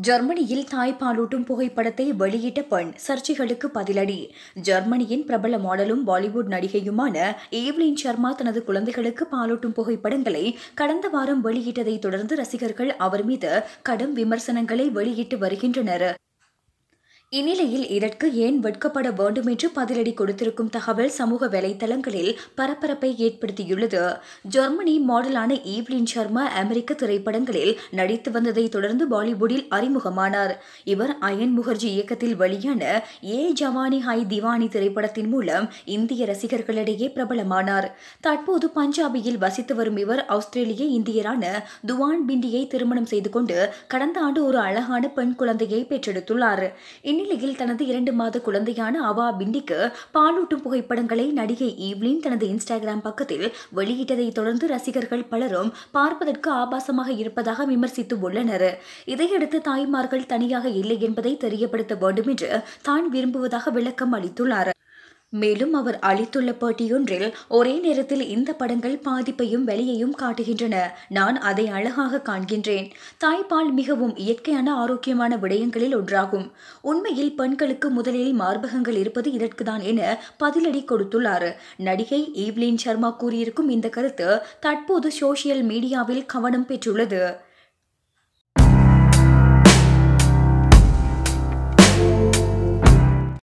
ஜெர்மனியில் தாய்ப்பாலூட்டும் புகைப்படத்தை வெளியிட்ட பெண் சர்ச்சைகளுக்கு பதிலடி ஜெர்மனியின் பிரபல மாடலும் பாலிவுட் நடிகையுமான ஏவ்லின் சர்மா தனது குழந்தைகளுக்கு பாலூட்டும் புகைப்படங்களை கடந்த வாரம் வெளியிட்டதை தொடர்ந்து ரசிகர்கள் அவர் மீது கடும் விமர்சனங்களை வெளியிட்டு வருகின்றனர் இந்நிலையில் இதற்கு ஏன் வெட்கப்பட வேண்டும் என்று பதிலடி கொடுத்திருக்கும் தகவல் சமூக வலைதளங்களில் பரபரப்பை ஏற்படுத்தியுள்ளது ஜெர்மனி மாடலான ஈவ்லின் சர்மா அமெரிக்க திரைப்படங்களில் நடித்து வந்ததை தொடர்ந்து பாலிவுட்டில் அறிமுகமானார் இவர் அயன் முகர்ஜி இயக்கத்தில் வெளியான ஏ ஜவானி ஹை திவானி திரைப்படத்தின் மூலம் இந்திய ரசிகர்களிடையே பிரபலமானார் தற்போது பஞ்சாபியில் வசித்து வரும் இவர் ஆஸ்திரேலிய இந்தியரான துவான் பிண்டியை திருமணம் செய்து கொண்டு கடந்த ஆண்டு ஒரு அழகான பெண் குழந்தையை பெற்றெடுத்துள்ளார் இந்நிலையில் தனது இரண்டு மாத குழந்தையான அவா பிண்டிக்கு பாலூட்டும் புகைப்படங்களை நடிகை ஈவ்லின் தனது இன்ஸ்டாகிராம் பக்கத்தில் வெளியிட்டதை தொடர்ந்து ரசிகர்கள் பலரும் பார்ப்பதற்கு ஆபாசமாக இருப்பதாக விமர்சித்து உள்ளனர் இதையடுத்து தாய்மார்கள் தனியாக இல்லை என்பதை தெரியப்படுத்த வேண்டும் என்று தான் விரும்புவதாக விளக்கம் அளித்துள்ளார் மேலும் அவர் அளித்துள்ள பேட்டியொன்றில் ஒரே நேரத்தில் இந்த படங்கள் பாதிப்பையும் வெளியையும் காட்டுகின்றன நான் அதை அழகாக காண்கின்றேன் தாய்ப்பால் மிகவும் இயற்கையான ஆரோக்கியமான விடயங்களில் ஒன்றாகும் உண்மையில் பெண்களுக்கு முதலில் மார்பகங்கள் இருப்பது இதற்குதான் என பதிலடி கொடுத்துள்ளார் நடிகை ஈவ்லின் சர்மா கூறியிருக்கும் இந்த கருத்து தற்போது சோசியல் மீடியாவில் கவனம் பெற்றுள்ளது